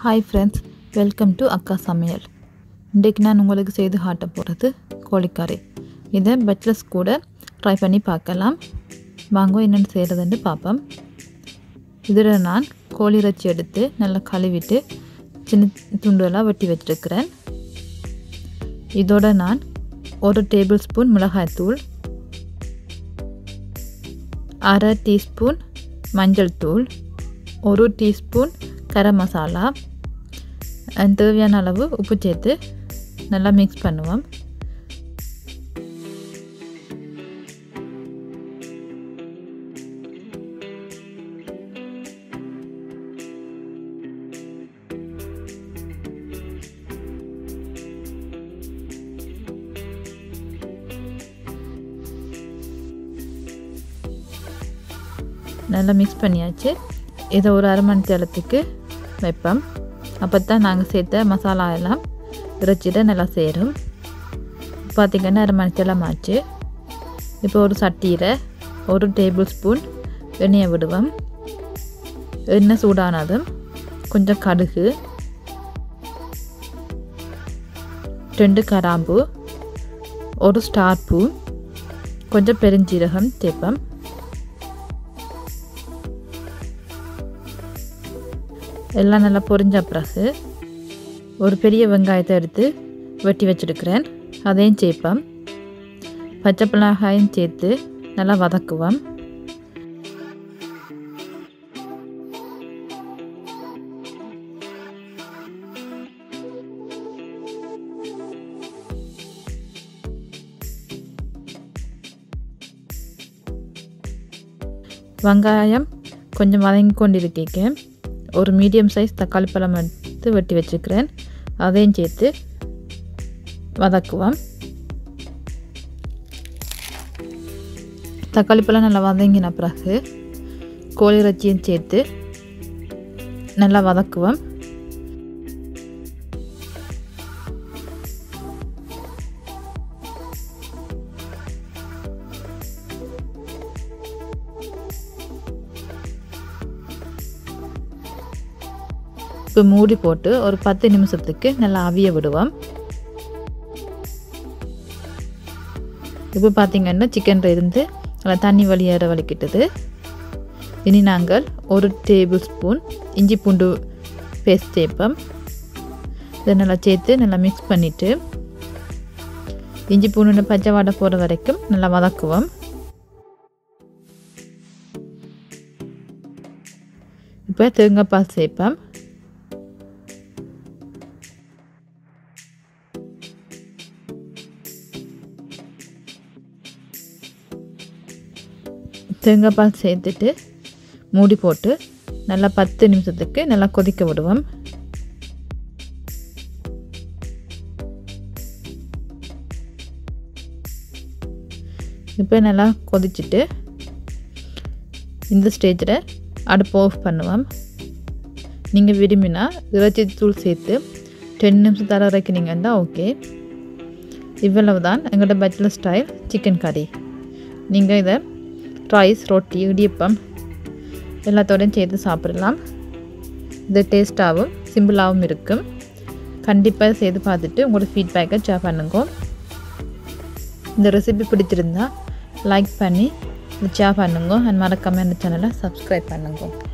hi friends welcome to அக்கா சமையல் இன்றைக்கு நான் உங்களுக்கு செய்து காட்ட போகிறது கோழிக்கறி இதை பட்லஸ் கூட ட்ரை பண்ணி பார்க்கலாம் வாங்க என்னென்னு செய்கிறதுன்னு பார்ப்போம் இதில் நான் கோழி இறைச்சி எடுத்து நல்லா கழுவிட்டு சின்ன துண்டுகளாக வெட்டி வச்சிருக்கிறேன் இதோட நான் ஒரு டேபிள் ஸ்பூன் மிளகாய்த்தூள் அரை டீஸ்பூன் மஞ்சள் தூள் ஒரு டீஸ்பூன் கரம் மசாலா and தேவையான அளவு உப்பு சேர்த்து நல்லா மிக்ஸ் பண்ணுவோம் நல்லா மிக்ஸ் பண்ணியாச்சு இதை ஒரு அரை மணி நேரத்துக்கு வைப்போம் அப்போ தான் நாங்கள் சேர்த்த மசாலா எல்லாம் இறைச்சிட நல்லா சேரும் பார்த்திங்கன்னா அரை மணி நேரம் ஆச்சு இப்போ ஒரு சட்டியில் ஒரு டேபிள் ஸ்பூன் எண்ணெயை விடுவோம் எண்ணெய் சூடானதும் கொஞ்சம் கடுகு ரெண்டு கராம்பு ஒரு ஸ்டார் பூ கொஞ்சம் பெருஞ்சீரகம் தேப்பம் எல்லாம் நல்லா பொரிஞ்ச பிறகு ஒரு பெரிய வெங்காயத்தை எடுத்து வெட்டி வச்சுருக்கிறேன் அதையும் சேர்ப்போம் பச்சை மிளகாயும் சேர்த்து நல்லா வதக்குவோம் வெங்காயம் கொஞ்சம் வதங்கி கொண்டிருக்கேன் ஒரு மீடியம் சைஸ் தக்காளி பழம் எடுத்து வெட்டி வச்சுக்கிறேன் அதையும் சேர்த்து வதக்குவோம் தக்காளி பழம் நல்லா வதங்கின பிறகு கோழி இறைச்சியும் சேர்த்து நல்லா வதக்குவோம் இப்போ மூடி போட்டு ஒரு பத்து நிமிஷத்துக்கு நல்லா அவிய விடுவோம் இப்போ பார்த்திங்கன்னா சிக்கன் இருந்து நல்லா தண்ணி வழியேற வலிக்கிட்டது இனி நாங்கள் ஒரு டேபிள் ஸ்பூன் இஞ்சி பூண்டு பேஸ்ட் சேர்ப்போம் இதை நல்லா சேர்த்து நல்லா மிக்ஸ் பண்ணிவிட்டு இஞ்சி பூண்டு பச்சை வாடை போகிற வரைக்கும் நல்லா வதக்குவோம் இப்போ தேங்காய் பால் சேர்ப்போம் தேங்காய் பால் சேர்த்துட்டு மூடி போட்டு நல்லா பத்து நிமிஷத்துக்கு நல்லா கொதிக்க விடுவோம் இப்போ நல்லா கொதிச்சுட்டு இந்த ஸ்டேஜில் அடுப்பு ஆஃப் பண்ணுவோம் நீங்கள் விரும்பினா இறைச்சி தூள் சேர்த்து டென் நிமிஷம் தர வரைக்கும் ஓகே இவ்வளவு தான் எங்களோட பேச்சுலர் ஸ்டைல் சிக்கன் கறி நீங்கள் இதை ரைஸ் ரொட்டி இடியப்பம் எல்லாத்தோடையும் சேர்த்து சாப்பிடலாம் இது டேஸ்ட்டாகவும் சிம்பிளாகவும் இருக்கும் கண்டிப்பாக செய்து பார்த்துட்டு உங்களோட ஃபீட்பேக்கை ஷேர் பண்ணுங்க இந்த ரெசிபி பிடிச்சிருந்தா லைக் பண்ணி ஷேர் பண்ணுங்க அண்ட் மறக்காமல் இந்த சேனலை சப்ஸ்கிரைப் பண்ணுங்க